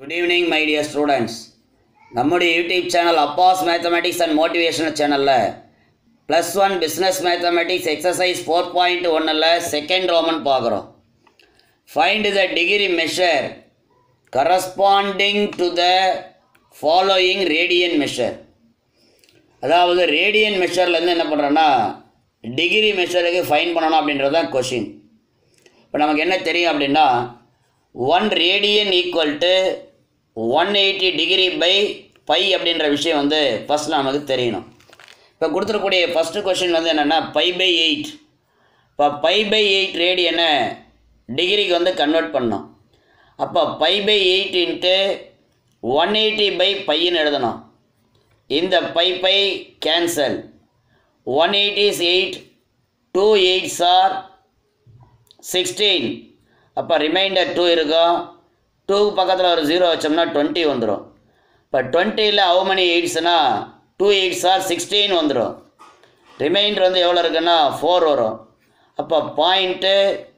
good evening my dear students நம்முடைய YouTube channel Abbas mathematics and motivational சேனலில் plus one business mathematics exercise four point ஒன்னில் second roman பார்க்குறோம் find the degree measure corresponding to the following radian measure அதாவது radian மெஷர்லேருந்து என்ன பண்ணுறோன்னா degree மெஷருக்கு fine பண்ணணும் அப்படின்றது தான் கொஷின் இப்போ நமக்கு என்ன தெரியும் அப்படின்னா one radian equal to one eighty degree by pi அப்படின்ற விஷயம் வந்து ஃபஸ்ட் நமக்கு தெரியணும் இப்போ கொடுத்துருக்கூடிய ஃபஸ்ட்டு கொஷின் வந்து என்னென்னா பை பை எயிட் இப்போ பை பை எயிட் ரேடியனை டிகிரிக்கு வந்து கன்வெர்ட் பண்ணோம் அப்போ pi by eight into one eighty by பையன்னு எழுதணும் இந்த pi pi cancel one eight is eight two eights are sixteen அப்போ ரிமைண்டர் டூ இருக்கும் டூக்கு பக்கத்தில் ஒரு ஜீரோ வச்சோம்னா டுவெண்ட்டி வந்துடும் இப்போ டுவெண்ட்டியில் ஹவு many எயிட்ஸ்னா டூ எயிட்ஸ் ஆர் சிக்ஸ்டீன் வந்துடும் ரிமைண்டர் வந்து எவ்வளோ இருக்குன்னா ஃபோர் வரும் அப்போ பாயிண்ட்டு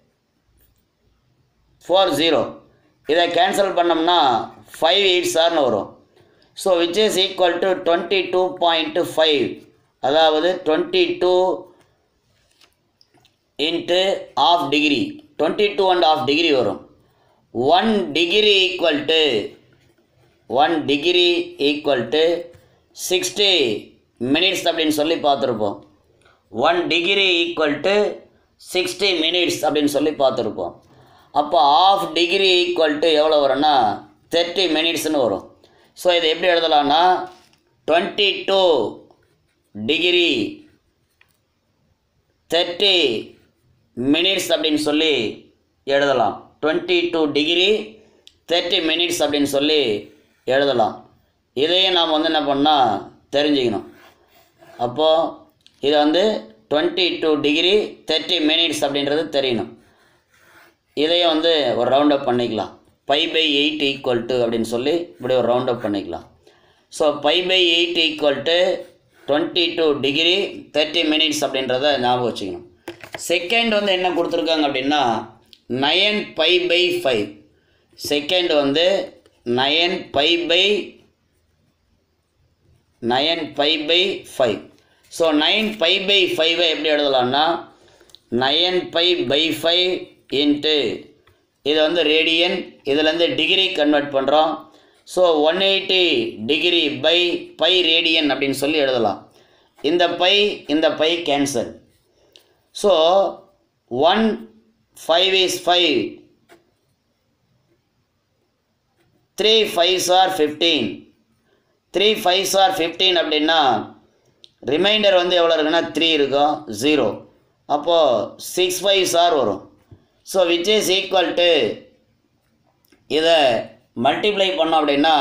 ஃபோர் ஜீரோ இதை கேன்சல் பண்ணோம்னா ஃபைவ் எயிட்ஸ் ஆர்னு வரும் so which is equal to twenty two point five அதாவது twenty two into half degree twenty two and half degree வரும் one degree equal to one degree equal to sixty minutes அப்படின்னு சொல்லி பார்த்துருப்போம் one degree equal to sixty minutes அப்படின்னு சொல்லி பார்த்துருப்போம் அப்போ of degree equal to எவ்வளோ வரும்னா தேர்ட்டி மினிட்ஸ்னு வரும் ஸோ இதை எப்படி எழுதலாம்னா twenty two degree thirty minutes அப்படின்னு சொல்லி எழுதலாம் twenty two degree thirty minutes அப்படின்னு சொல்லி எழுதலாம் இதையும் நாம் வந்து என்ன பண்ணால் தெரிஞ்சுக்கணும் அப்போது இது வந்து twenty two degree thirty minutes அப்படின்றது தெரியணும் இதையும் வந்து ஒரு ரவுண்ட் அப் பண்ணிக்கலாம் pi by eight equal to அப்படின்னு சொல்லி இப்படி ஒரு ரவுண்ட் அப் பண்ணிக்கலாம் so pi by eight equal to twenty two degree thirty minutes அப்படின்றத ஞாபகம் வச்சுக்கணும் செகண்ட் வந்து என்ன கொடுத்துருக்காங்க அப்படின்னா nine pi by five second வந்து nine pi by nine pi by five so nine pi by ஃபைவை எப்படி எழுதலாம்னா nine pi by five into இது வந்து ரேடியன் இதுலேருந்து டிகிரி கன்வெர்ட் பண்ணுறோம் so one eighty degree by pi radian அப்படின்னு சொல்லி எழுதலாம் இந்த பை இந்த pi cancel so one five is five three fives are fifteen three fives are fifteen அப்படின்னா ரிமைண்டர் வந்து எவ்வளோ இருக்குன்னா த்ரீ இருக்கும் ஜீரோ அப்போது சிக்ஸ் ஃபைவ்ஸ் ஆர் வரும் so which is equal to இதை மல்டிப்ளை பண்ணோம் அப்படின்னா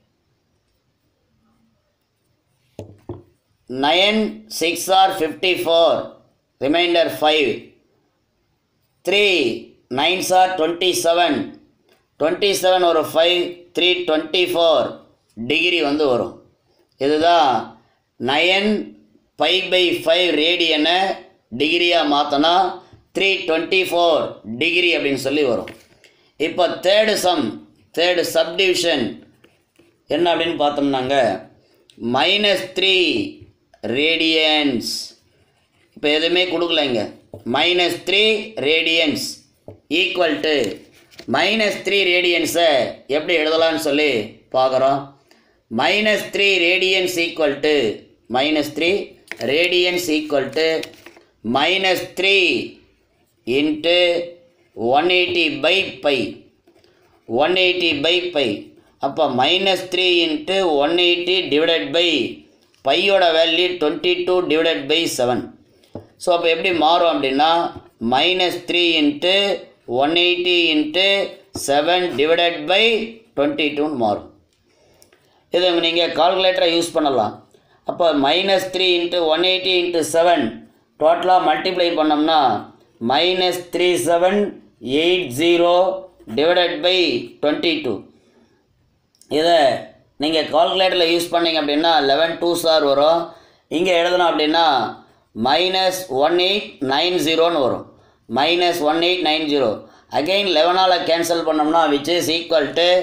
nine six are fifty four remainder five three nines R twenty seven twenty seven ஒரு five three twenty four degree வந்து வரும் இதுதான் நயன் பை பை ஃபைவ் ரேடியனை டிகிரியாக மாற்றினா த்ரீ டுவெண்ட்டி ஃபோர் டிகிரி அப்படின்னு சொல்லி வரும் இப்போ தேர்டு சம் தேர்டு சப்டிவிஷன் என்ன அப்படின்னு பார்த்தோம்னாங்க மைனஸ் த்ரீ ரேடியன்ஸ் இப்போ எதுவுமே கொடுக்கலைங்க minus three radians equal to minus three ரேடியன்ஸை எப்படி எழுதலாம்னு சொல்லி பார்க்குறோம் minus three radians equal to minus three radians equal to minus three into one eighty by pi one eighty by pi அப்போ minus three into one eighty divided by பையோட value twenty two divided by seven so அப்போ எப்படி மாறும் அப்படின்னா minus three into one eighty into seven divided by twenty டூன்னு மாறும் இதை நீங்கள் கால்குலேட்டரை யூஸ் பண்ணலாம் அப்போ minus three into one eighty into seven டோட்டலாக மல்டிப்ளை பண்ணோம்னா minus three seven eight zero divided by twenty two இதை நீங்கள் கால்குலேட்டரில் யூஸ் பண்ணீங்க அப்படின்னா லெவன் டூ சார் வரும் இங்கே எழுதணும் அப்படின்னா மைனஸ் ஒன் எயிட் நைன் ஜீரோன்னு வரும் minus one eight nine zero again லெவனால் கேன்சல் பண்ணோம்னா which is equal to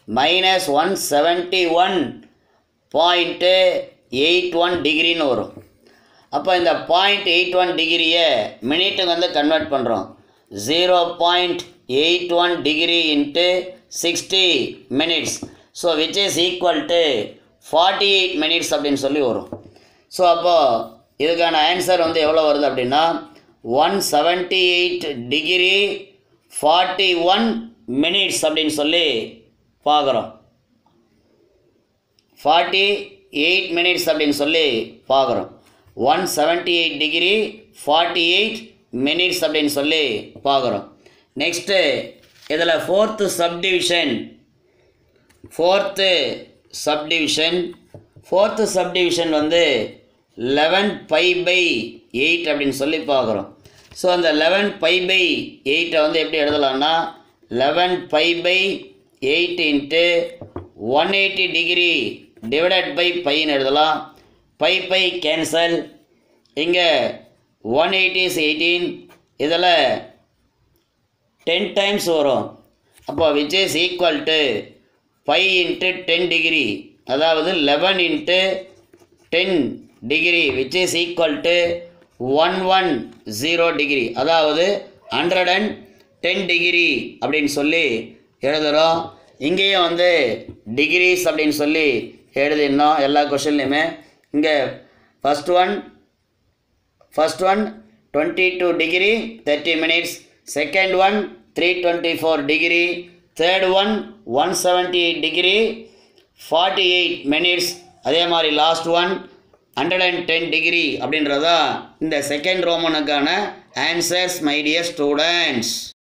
minus one seventy one point eight one டிகிரின்னு வரும் அப்போ இந்த பாயிண்ட் எயிட் ஒன் டிகிரியை மினிட்டுக்கு வந்து கன்வெர்ட் பண்ணுறோம் zero point eight one degree into sixty minutes so which is equal to forty eight minutes அப்படின்னு சொல்லி வரும் ஸோ அப்போது இதுக்கான ஆன்சர் வந்து எவ்வளோ வருது அப்படின்னா one seventy eight degree forty one minutes அப்படின்னு சொல்லி பார்க்குறோம் ஃபார்ட்டி எயிட் மினிட்ஸ் அப்படின்னு சொல்லி பார்க்குறோம் one seventy eight degree forty eight minutes அப்படின்னு சொல்லி பார்க்குறோம் நெக்ஸ்ட்டு இதில் fourth subdivision fourth subdivision fourth subdivision வந்து லெவன் பை பை எயிட் அப்படின்னு சொல்லி பார்க்குறோம் ஸோ அந்த லெவன் பை பை எயிட்டை வந்து எப்படி எழுதலாம்னா eleven pi by eight into one eighty degree divided by பைன்னு எழுதலாம் பை பை கேன்சல் இங்கே ஒன் எயிட்டி இஸ் எயிட்டீன் இதில் டென் டைம்ஸ் வரும் அப்போ which is equal to five into ten degree அதாவது eleven into ten degree which is equal to one one zero degree அதாவது hundred and ten degree அப்படின்னு சொல்லி எழுதுகிறோம் இங்கேயும் வந்து டிகிரிஸ் அப்படின்னு சொல்லி எழுதிடணும் எல்லா கொஷின்லையுமே இங்கே first one first one twenty two degree thirty minutes second one three twenty four degree third one one seventy eight degree forty eight minutes அதே மாதிரி last one hundred and ten degree அப்படின்றதா இந்த second ரோமனுக்கான answers my dear students